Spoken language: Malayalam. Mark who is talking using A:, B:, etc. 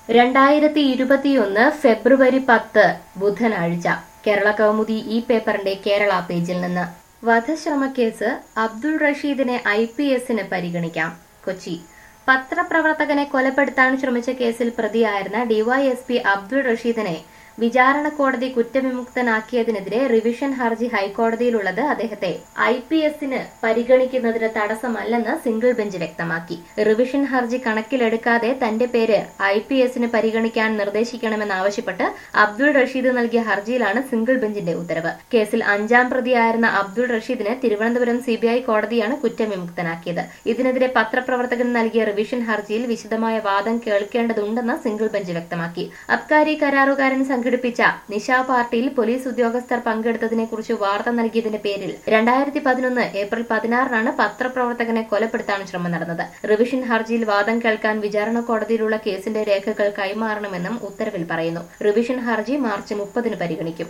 A: രണ്ടായിരത്തി ഇരുപത്തിയൊന്ന് ഫെബ്രുവരി പത്ത് ബുധനാഴ്ച കേരള കൗമുദി ഈ പേപ്പറിന്റെ കേരള പേജിൽ നിന്ന് വധശ്രമക്കേസ് അബ്ദുൾ റഷീദിനെ ഐ പി എസിന് പരിഗണിക്കാം കൊച്ചി പത്രപ്രവർത്തകനെ കൊലപ്പെടുത്താൻ ശ്രമിച്ച കേസിൽ പ്രതിയായിരുന്ന ഡിവൈഎസ്പി അബ്ദുൾ റഷീദിനെ വിചാരണ കോടതി കുറ്റവിമുക്തനാക്കിയതിനെതിരെ റിവിഷൻ ഹർജി ഹൈക്കോടതിയിലുള്ളത് അദ്ദേഹത്തെ ഐ പി എസിന് പരിഗണിക്കുന്നതിന് തടസ്സമല്ലെന്ന് സിംഗിൾ ബെഞ്ച് വ്യക്തമാക്കി റിവിഷൻ ഹർജി കണക്കിലെടുക്കാതെ തന്റെ പേര് ഐ പി എസിന് പരിഗണിക്കാൻ നിർദ്ദേശിക്കണമെന്നാവശ്യപ്പെട്ട് അബ്ദുൾ റഷീദ് നൽകിയ ഹർജിയിലാണ് സിംഗിൾ ബെഞ്ചിന്റെ ഉത്തരവ് കേസിൽ അഞ്ചാം പ്രതിയായിരുന്ന അബ്ദുൾ റഷീദിനെ തിരുവനന്തപുരം സിബിഐ കോടതിയാണ് കുറ്റവിമുക്തനാക്കിയത് ഇതിനെതിരെ പത്രപ്രവർത്തകൻ നൽകിയ റിവിഷൻ ഹർജിയിൽ വിശദമായ വാദം കേൾക്കേണ്ടതുണ്ടെന്ന് സിംഗിൾ ബെഞ്ച് വ്യക്തമാക്കി അബ്കാരി കരാറുകാരൻ സംഘടിപ്പിച്ച നിശാ പാർട്ടിയിൽ പോലീസ് ഉദ്യോഗസ്ഥർ പങ്കെടുത്തതിനെക്കുറിച്ച് വാർത്ത നൽകിയതിന്റെ പേരിൽ രണ്ടായിരത്തി പതിനൊന്ന് ഏപ്രിൽ പതിനാറിനാണ് പത്രപ്രവർത്തകനെ കൊലപ്പെടുത്താൻ ശ്രമം നടന്നത് റിവിഷൻ ഹർജിയിൽ വാദം കേൾക്കാൻ വിചാരണ കോടതിയിലുള്ള കേസിന്റെ രേഖകൾ കൈമാറണമെന്നും ഉത്തരവിൽ പറയുന്നു റിവിഷൻ ഹർജി മാർച്ച് മുപ്പതിന് പരിഗണിക്കും